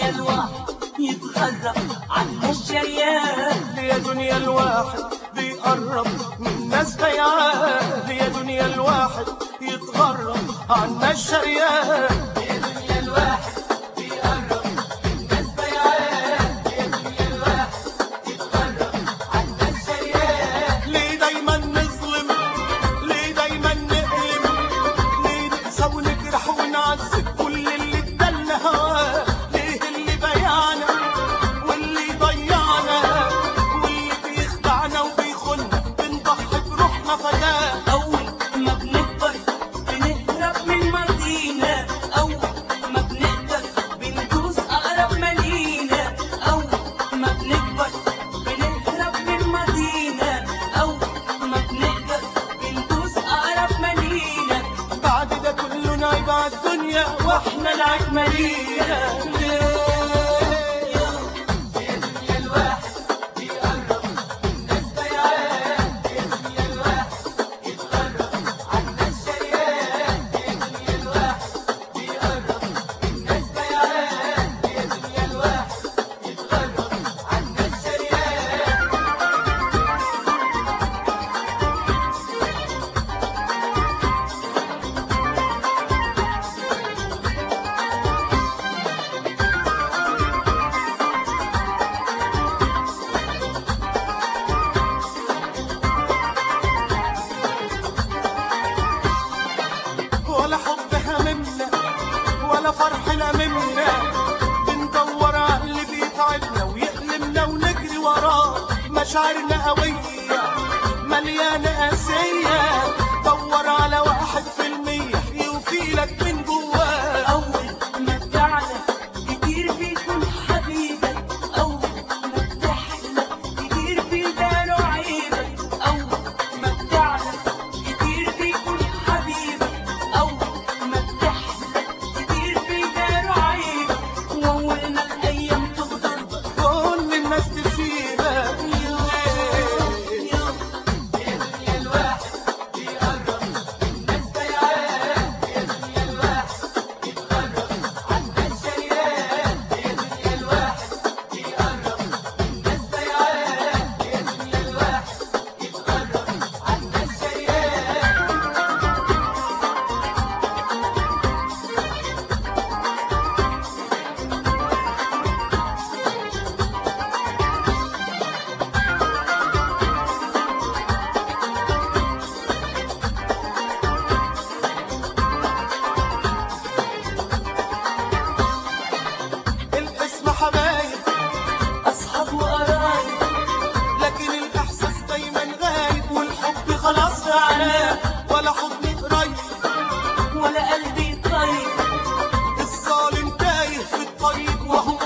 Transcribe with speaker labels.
Speaker 1: دنيا الواحد يتغرب عن الشريان
Speaker 2: يا دنيا الواحد بيقرب من ناس بيعان يا دنيا الواحد يتغرب عنا الشريان
Speaker 1: يا دنيا الواحد بيقرب الناس بيعان يا دنيا الواحد يتغرب عن الشريان
Speaker 2: ليه دايما نظلم ليه دايما نقلم ليه نقسى ونجرح ونعذب كل اللي ادالنا هواه ليه اللي بيعنا واللي ضيعنا واللي بيخدعنا وبيخنا بنضحي بروحنا فداه
Speaker 1: أول ما بنكبر بنهرب من مدينة أول ما بنقدر بندوس أقرب مدينة أول ما بنكبر بنهرب من مدينة أول ما بنقدر بندوس أقرب مدينة
Speaker 2: بعد ده كله نعيب على الدنيا واحنا نعيب مدينة
Speaker 1: يا دنيا الواحد بيقرب الناس بيعان يا دنيا الواحد يتغرب عن الشريان يا دنيا الواحد بيقرب الناس بيعان يا دنيا الواحد يتغرب عن الشريان
Speaker 2: ولا حب هممنا ولا فرح لممنا بندور على اللي بيتعبنا ويألمنا ونجري وراه مشاعرنا قوية مليانة قاسية دور على واحد في المية يوفيلك من جواه
Speaker 1: أول ما بتعلى كتير بيكون حبيبك أول ما بتحلى كتير بيبانوا عيبك أول ما بتعلى كتير بيكون حبيبك أول ما بتحلى كتير بيبانوا عيبك وأول ما الأيام تغدر
Speaker 2: كل الناس تسيبك
Speaker 1: يا دنيا الواحد بيقرب الناس بيعان يا دنيا الواحد يتغرب عن الشريان يا دنيا الواحد بيقرب الناس بيعان يا دنيا الواحد يتغرب عن الشريان
Speaker 2: الاسم حبايب
Speaker 1: أصحاب وقرايب
Speaker 2: لكن الإحساس دايما غايب والحب خلاص علاه ولا حضن قريب
Speaker 1: ولا قلبي طيب
Speaker 2: الظالم تايه في الطريق وهو